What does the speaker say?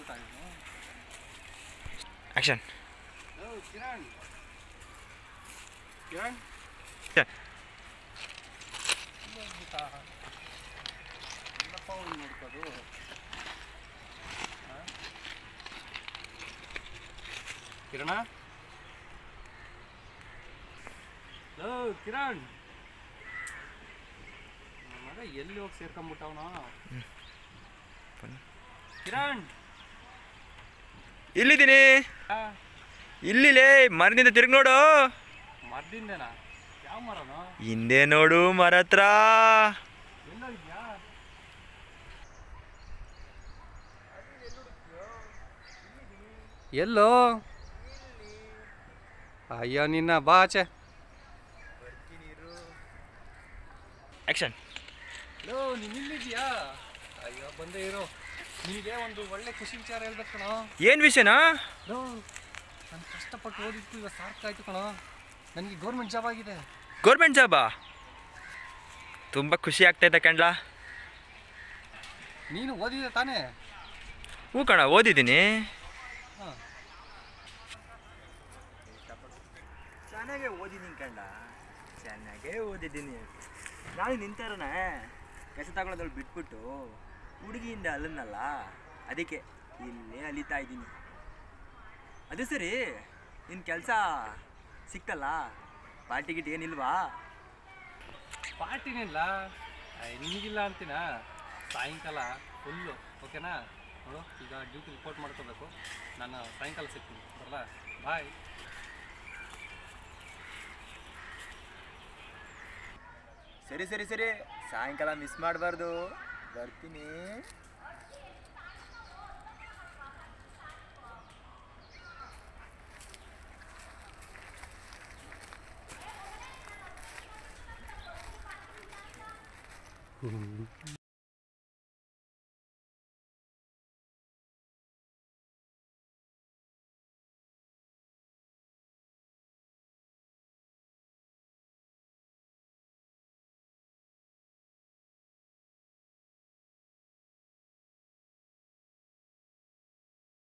ಹೋಗ್ಬಿಟ್ಟ ಇವನು ಆ್ಯಕ್ಷನ್ ಓ ಕಿರಣ್ ಕಿರಣ್ ಛೆ. ಎಲ್ಲಿ ಹೋಗ್ಬಿಟ್ಟ ಎಲ್ಲಪ್ಪ ಅವ್ನು ನೋಡ್ಕೋದು ಆ? ಕಿರಣ ಓ ಕಿರಣ್ ನನ್ ಮಗ ಎಲ್ಲಿ ಹೋಗಿ ಸೇರ್ಕೊಂಬಿಟ್ಟವನ ಕಿರಣ್ ಇಲ್ಲಿದ್ದೀನಿ ಆ, ಇಲ್ಲಿಲೇ ಮರದಿಂದ ತಿರುಗಿ ನೋಡು ಮರದಿಂದೇನಾ ಯಾವ ಮರನೋ ಹಿಂದೆ ನೋಡು ಮರ ಹತ್ರ ಎಲ್ಲೋ ಇದ್ಯಾ ಎಲ್ಲೋ ಅಯ್ಯೋ ನಿನ್ನ ಬಾ ಆಚೆ ಆ್ಯಕ್ಷನ್ ಲೋ ನೀನು ಇಲ್ಲಿದ್ಯಾ ಅಯ್ಯೋ ಬಂದೇ ಇರು ನಿನಗೆ ಒಂದು ಒಳ್ಳೆ ಖುಷಿ ವಿಚಾರ ಹೇಳ್ಬೇಕು ಕಣೋ ಏನು ವಿಷಯನಾ ಲೋ ನಾನು ಕಷ್ಟಪಟ್ಟು ಓದಿದ್ದು ಇವಾಗ ಸಾರ್ಥಕ ಆಯ್ತು ಕಣೋ ನನಗೆ ಗೌರ್ಮೆಂಟ್ ಜಾಬ್ ಆಗಿದೆ ಗೌರ್ಮೆಂಟ್ ಜಾಬಾ ತುಂಬ ಖುಷಿ ಆಗ್ತೈತೆ ಕಣ್ಲಾ ನೀನು ಓದಿದೆ ತಾನೇ ಹ್ಞೂ ಕಣ ಓದಿದ್ದೀನಿ ಹಾಂ ಚೆನ್ನಾಗೇ ಓದಿದ್ದೀನಿ ಕಂಡ ಚೆನ್ನಾಗೇ ಓದಿದ್ದೀನಿ ನಾನು ನಿಂತಾರನ ಕೆಲಸ ತಗೊಳ್ಳೋದ್ರಲ್ಲಿ ಬಿಟ್ಬಿಟ್ಟು ಹುಡುಗಿಯಿಂದ ಅಲ್ಲನ್ನಲ್ಲ ಅದಕ್ಕೆ ಇಲ್ಲೇ ಅಲಿತಾ ಇದ್ದೀನಿ ಅದು ಸರಿ ನಿನ್ನ ಕೆಲಸ ಸಿಕ್ತಲ್ಲ ಪಾರ್ಟಿ ಗಿಟ್ ಏನಿಲ್ವಾ ಪಾರ್ಟಿನಿಲ್ಲ ನಿಮಗಿಲ್ಲ ಅಂತೀನ ಸಾಯಂಕಾಲ ಫುಲ್ಲು ಓಕೆನಾ ನೋಡು ಈಗ ಡ್ಯೂಟಿ ರಿಪೋರ್ಟ್ ಮಾಡ್ಕೋಬೇಕು ನಾನು ಸಾಯಂಕಾಲ ಸಿಗ್ತೀನಿ ಬರಲ್ಲ ಬಾಯ್ ಸರಿ ಸರಿ ಸರಿ ಸಾಯಂಕಾಲ ಮಿಸ್ ಮಾಡಬಾರ್ದು ಬರ್ತೀನಿ